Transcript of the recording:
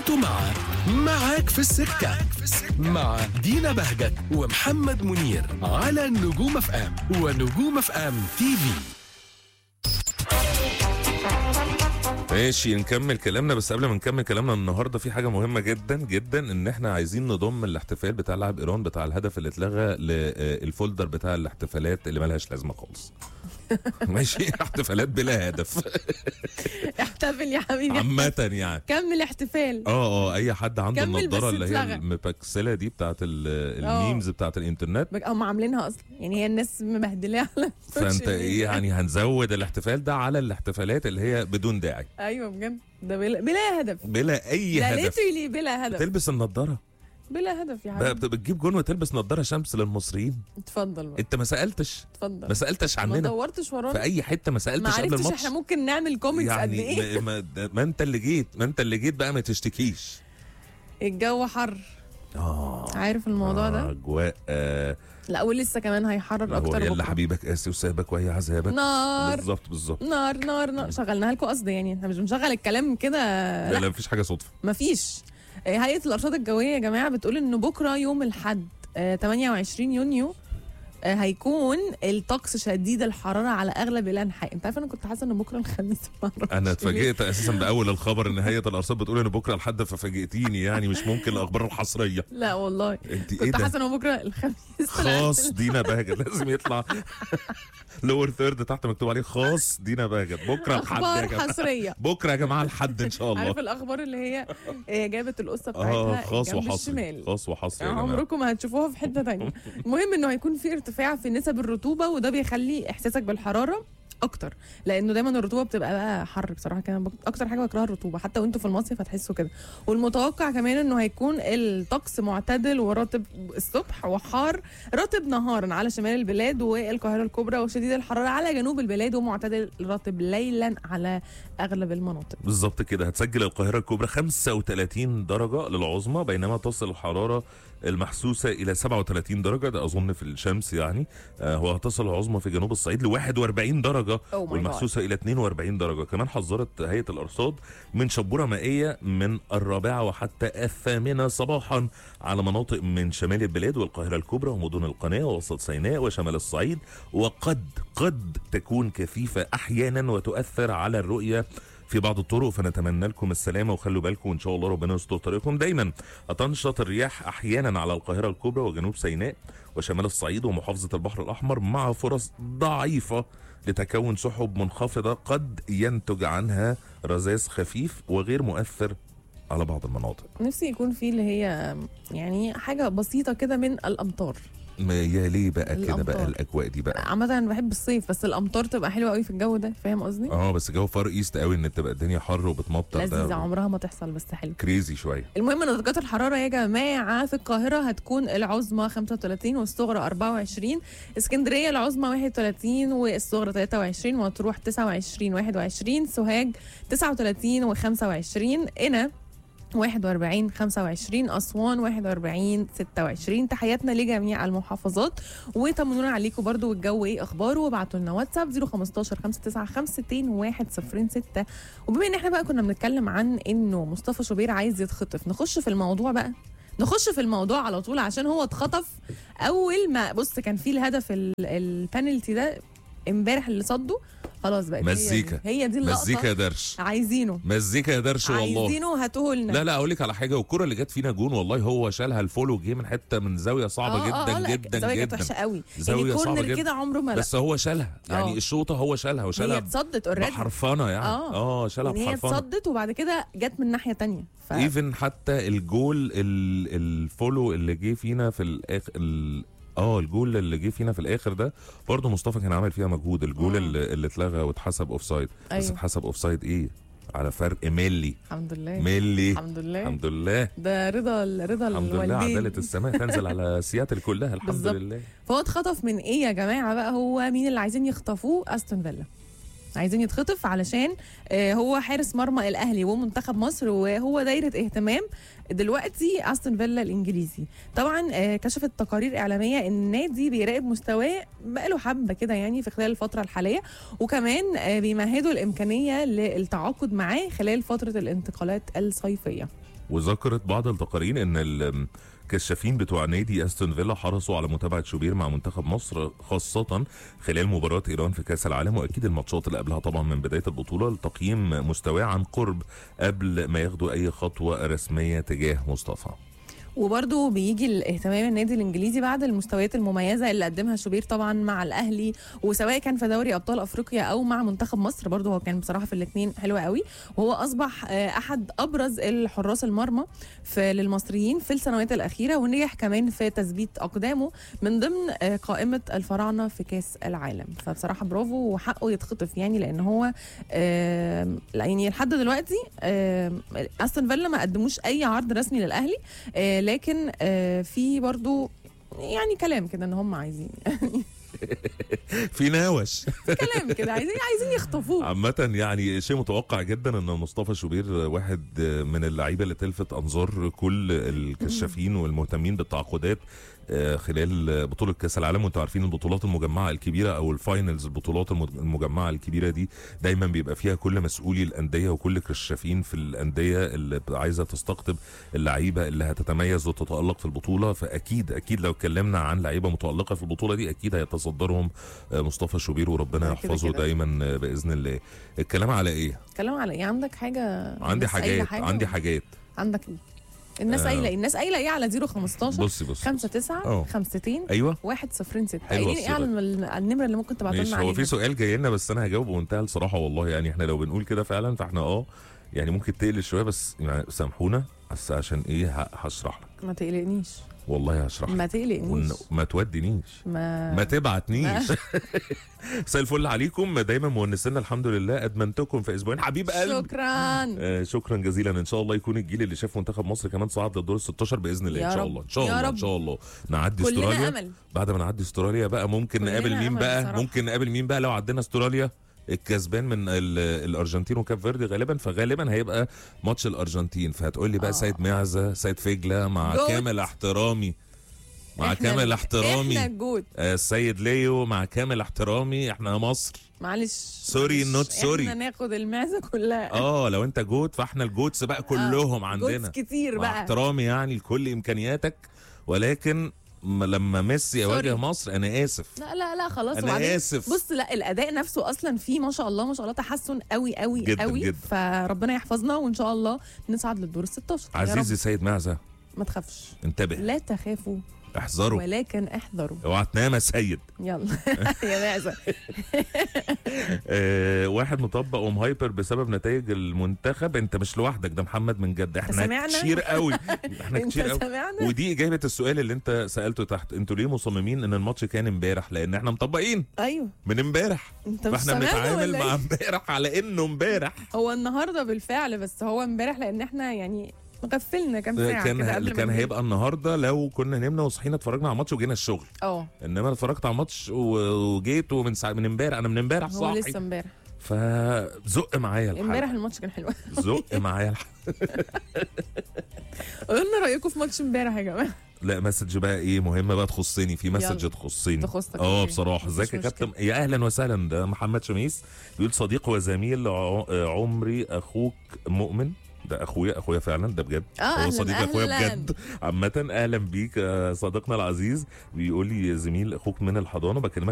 انتوا مع معاك في السكة مع دينا بهجت ومحمد منير على نجوم اف ام ونجوم اف ام تي في ماشي نكمل كلامنا بس قبل ما نكمل كلامنا النهارده في حاجه مهمه جدا جدا ان احنا عايزين نضم الاحتفال بتاع لاعب ايران بتاع الهدف اللي اتلغى للفولدر بتاع الاحتفالات اللي ملهاش لازمه خالص ماشي احتفالات بلا هدف احتفل يا حبيبي عامه يعني كمل احتفال اه اه اي حد عنده كمل النضاره بس اللي هي اتلغى. المبكسله دي بتاعت ال- اه. الميمز بتاعت الانترنت بج- هم عاملينها اصلا يعني هي الناس مبهدلاها على فانت السوشيال ايه ميديا. يعني هنزود الاحتفال ده على الاحتفالات اللي هي بدون داعي ايوه بجد ده بلا, بلا هدف بلا اي ده هدف literally بلا هدف تلبس النضاره بلا هدف يا بقى حبيبي بتجيب جون وتلبس نضاره شمس للمصريين اتفضل بقى انت ما سالتش اتفضل ما سالتش ما عننا دورتش في ورانا اي حته ما ما سالتش قبل عرفتش الماتش احنا ممكن نعمل كوميكس قد يعني ايه ما, ما, ما انت اللي جيت ما انت اللي جيت بقى ما تشتكيش الجو حر اه عارف الموضوع ده اجواء آه لا ولسه كمان هيحرر هو اكتر يلا بكرة. حبيبك قاسي وسابك وهي عذابك نار بالظبط بالظبط نار نار نار شغلناها لكم قصد يعني احنا مش بنشغل الكلام كده لا لا لا مفيش حاجه صدفه مفيش آه، هيئه الارصاد الجويه يا جماعه بتقول ان بكره يوم الاحد آه، 28 يونيو آه، هيكون الطقس شديد الحراره على اغلب الانحاء انت عارف انا كنت حاسه ان بكره الخميس معرفش انا ليه. اتفاجئت اساسا باول الخبر ان هيئه الارصاد بتقول ان بكره الحد ففاجئتيني يعني مش ممكن الاخبار الحصريه لا والله انت ايه كنت ده حاسه ان هو بكره الخميس خاص دينا بهجت لازم يطلع لور ثيرد تحت مكتوب عليه خاص دينا بهجت بكره الحد يا اخبار جماعه حصريه بكره يا جماعه الحد ان شاء الله عارف الاخبار اللي هي آه، جابت القصه اه بتاعتها خاص جنب وحصري الشمال خاص وحصري يا جماعه عمركم ما هتشوفوها في حته تانية المهم انه هيكون في ارتفاع في نسب الرطوبه وده بيخلي احساسك بالحراره اكتر لانه دايما الرطوبه بتبقى بقى حر بصراحه كده بك- اكتر حاجه بكرهها الرطوبه حتى وانتوا في المصيف هتحسوا كده والمتوقع كمان انه هيكون الطقس معتدل ورطب الصبح وحار رطب نهارا على شمال البلاد والقاهره الكبرى وشديد الحراره على جنوب البلاد ومعتدل رطب ليلا على اغلب المناطق بالظبط كده هتسجل القاهره الكبرى 35 درجه للعظمى بينما تصل الحراره المحسوسه الى 37 درجه ده اظن في الشمس يعني آه وهتصل العظمى في جنوب الصعيد ل 41 درجه Oh my والمحسوسه الى 42 درجه كمان حذرت هيئه الارصاد من شبوره مائيه من الرابعه وحتى الثامنه صباحا على مناطق من شمال البلاد والقاهره الكبرى ومدن القناه ووسط سيناء وشمال الصعيد وقد قد تكون كثيفه احيانا وتؤثر على الرؤيه في بعض الطرق فنتمنى لكم السلامه وخلوا بالكم ان شاء الله ربنا يستر طريقكم دايما هتنشط الرياح احيانا على القاهره الكبرى وجنوب سيناء وشمال الصعيد ومحافظه البحر الاحمر مع فرص ضعيفه لتكون سحب منخفضه قد ينتج عنها رذاذ خفيف وغير مؤثر على بعض المناطق نفسي يكون في اللي هي يعني حاجه بسيطه كده من الامطار ما يا ليه بقى كده بقى الأمطار. الاجواء دي بقى عامة انا بحب الصيف بس الامطار تبقى حلوه قوي في الجو ده فاهم قصدي؟ اه بس جو فار ايست قوي ان تبقى الدنيا حر وبتمطر لذيذة ده عمرها ما تحصل بس حلو كريزي شويه المهم ان درجات الحراره يا جماعه في القاهره هتكون العظمى 35 والصغرى 24 اسكندريه العظمى 31 والصغرى 23 مطروح 29 21 سوهاج 39 و25 قنا 41 25 اسوان 41 26 تحياتنا لجميع المحافظات وطمنونا عليكم برضو والجو ايه اخباره وابعتوا لنا واتساب 015 595 6106 وبما ان احنا بقى كنا بنتكلم عن انه مصطفى شوبير عايز يتخطف نخش في الموضوع بقى نخش في الموضوع على طول عشان هو اتخطف اول ما بص كان في الهدف ال- البنالتي ده امبارح اللي صده خلاص بقت هي دي- مزيكا. هي دي اللقطه مزيكا يا درش عايزينه مزيكا يا درش والله عايزينه هاتوه لنا لا لا اقول لك على حاجه والكره اللي جت فينا جون والله هو شالها الفولو جه من حته من زاويه صعبه آه، آه، جدا آه، لا، جدا الزاوية كانت جدا وحشه قوي زاوية يعني صعبة كورنر جدا. كده عمره ما لا بس هو شالها يعني آه. الشوطه هو شالها هي وشالها اتصدت اوريدي بحرفنه يعني آه. اه شالها يعني هي بحرفنه اتصدت وبعد كده جت من ناحيه تانية ف... ايفن حتى الجول ال- الفولو اللي جه فينا في الاخر ال- اه الجول اللي جه فينا في الاخر ده برضه مصطفى كان عامل فيها مجهود الجول مم. اللي, اللي اتلغى واتحسب اوف سايد بس أيوه. اتحسب اوف سايد ايه على فرق ملي الحمد لله ملي الحمد لله الحمد لله ده رضا رضا الحمد لله الوالدين عدالة السماء تنزل على سياتل كلها الحمد بالظبط. لله فهو اتخطف من ايه يا جماعه بقى هو مين اللي عايزين يخطفوه استون فيلا عايزين يتخطف علشان آه، هو حارس مرمى الاهلي ومنتخب مصر وهو دايره اهتمام دلوقتي استون فيلا الانجليزي طبعا آه، كشفت تقارير اعلاميه ان النادي بيراقب مستواه بقاله حبه كده يعني في خلال الفتره الحاليه وكمان آه، بيمهدوا الامكانيه للتعاقد معاه خلال فتره الانتقالات الصيفيه وذكرت بعض التقارير ان الكشافين بتوع نادي استون فيلا حرصوا على متابعه شوبير مع منتخب مصر خاصه خلال مباراه ايران في كاس العالم واكيد الماتشات اللي قبلها طبعا من بدايه البطوله لتقييم مستواه عن قرب قبل ما ياخدوا اي خطوه رسميه تجاه مصطفى وبرده بيجي الاهتمام النادي الانجليزي بعد المستويات المميزه اللي قدمها شوبير طبعا مع الاهلي وسواء كان في دوري ابطال افريقيا او مع منتخب مصر برده هو كان بصراحه في الاثنين حلو قوي وهو اصبح آه، احد ابرز الحراس المرمى في للمصريين في السنوات الاخيره ونجح كمان في تثبيت اقدامه من ضمن آه، قائمه الفراعنه في كاس العالم فبصراحه برافو وحقه يتخطف يعني لان هو آه، يعني لحد دلوقتي آه، استون فيلا ما قدموش اي عرض رسمي للاهلي آه، لكن آه، في برضو يعني كلام كده ان هم عايزين في ناوش كلام كده عايزين عايزين يخطفوه عامة يعني شيء متوقع جدا ان مصطفى شوبير واحد من اللعيبه اللي تلفت انظار كل الكشافين والمهتمين بالتعاقدات آه، خلال بطولة كأس العالم وانتوا عارفين البطولات المجمعة الكبيرة او الفاينلز البطولات المد- المجمعة الكبيرة دي دايما بيبقى فيها كل مسؤولي الأندية وكل كشافين في الأندية اللي عايزة تستقطب اللعيبة اللي هتتميز وتتألق في البطولة فأكيد أكيد لو اتكلمنا عن لعيبة متألقة في البطولة دي أكيد هيتصدرهم آه، مصطفى شوبير وربنا آه، كده يحفظه كده. دايما آه، بإذن الله الكلام على إيه؟ كلام على ايه عندك حاجه عندي الناس قايلة حاجات عندي حاجات عندك ايه الناس آه. قايله ايه الناس قايله ايه على 015 بصي بصي 5 9 آه. 5 ايوه 1 0 6 حلوة قايلين ايه على الصورة. الم- على النمره اللي ممكن تبعتوا ماشي لنا هو عليها في سؤال جاي لنا بس انا هجاوب بمنتهى الصراحه والله يعني احنا لو بنقول كده فعلا فاحنا اه يعني ممكن تقلق شويه بس يعني سامحونا بس عشان ايه ه- هشرح لك ما تقلقنيش والله هشرح لك ما تقلقنيش ون- ما تودينيش ما ما تبعتنيش مساء الفل عليكم دايما مونسينا الحمد لله ادمنتكم في اسبوعين حبيب قلب شكرا آه شكرا جزيلا ان شاء الله يكون الجيل اللي شاف منتخب مصر كمان صعد للدور ال 16 باذن الله يا ان شاء رب. الله ان شاء يا الله ان رب. شاء الله نعدي كلنا استراليا امل بعد ما نعدي استراليا بقى ممكن كلنا نقابل مين أمل بقى بصراحة. ممكن نقابل مين بقى لو عدينا استراليا الكسبان من ال- الارجنتين وكاب فيردي غالبا فغالبا هيبقى ماتش الارجنتين فهتقول لي بقى آه. سيد معزه سيد فجله مع جوت. كامل احترامي مع إحنا- كامل احترامي احنا الجود آه، السيد ليو مع كامل احترامي احنا مصر معلش سوري، معلش. not sorry. احنا ناخد المعزه كلها اه لو انت جوت فاحنا الجوتس بقى كلهم عندنا جودز كتير مع بقى احترامي يعني لكل امكانياتك ولكن م- لما ميسي يواجه سوري. مصر انا اسف لا لا لا خلاص انا وبعدين اسف بص لا الاداء نفسه اصلا فيه ما شاء الله ما شاء الله تحسن قوي قوي جداً قوي جداً. فربنا يحفظنا وان شاء الله نصعد للدور ال 16 يا رب عزيزي سيد معزه ما تخافش انتبه لا تخافوا احذروا ولكن احذروا اوعى تنام يا سيد يلا يا معزه آه واحد مطبق ومهايبر بسبب نتائج المنتخب انت مش لوحدك ده محمد من جد احنا سمعنا؟ كتير قوي احنا انت كتير قوي سمعنا ودي اجابه السؤال اللي انت سالته تحت انتوا ليه مصممين ان الماتش كان امبارح لان احنا مطبقين ايوه من امبارح انت مش فاحنا سامعنا بنتعامل ولا مع إيه؟ امبارح على انه امبارح هو النهارده بالفعل بس هو امبارح لان احنا يعني غفلنا كام ساعه كان كده قبل ما كان ننام. هيبقى النهارده لو كنا نمنا وصحينا اتفرجنا على الماتش وجينا الشغل اه انما أنا اتفرجت على الماتش و- وجيت ومن ساعه من امبارح انا من امبارح هو صاحي لسه امبارح فزق معايا امبارح الحلقه الماتش كان حلو زق معايا الحلقه قولوا لنا رايكم في ماتش امبارح يا جماعه لا مسج بقى ايه مهمه بقى تخصني في مسج يلا. تخصني تخصك اه أوكي. بصراحه مفيش ازيك يا مشكلة. كابتن يا اهلا وسهلا ده محمد شميس بيقول صديق وزميل ع- عمري اخوك مؤمن ده اخويا اخويا فعلا ده بجد اه هو اهلا صديق اخويا اهلا بجد عامة اهلا بيك آه، صديقنا العزيز بيقول لي زميل اخوك من الحضانة بكلمك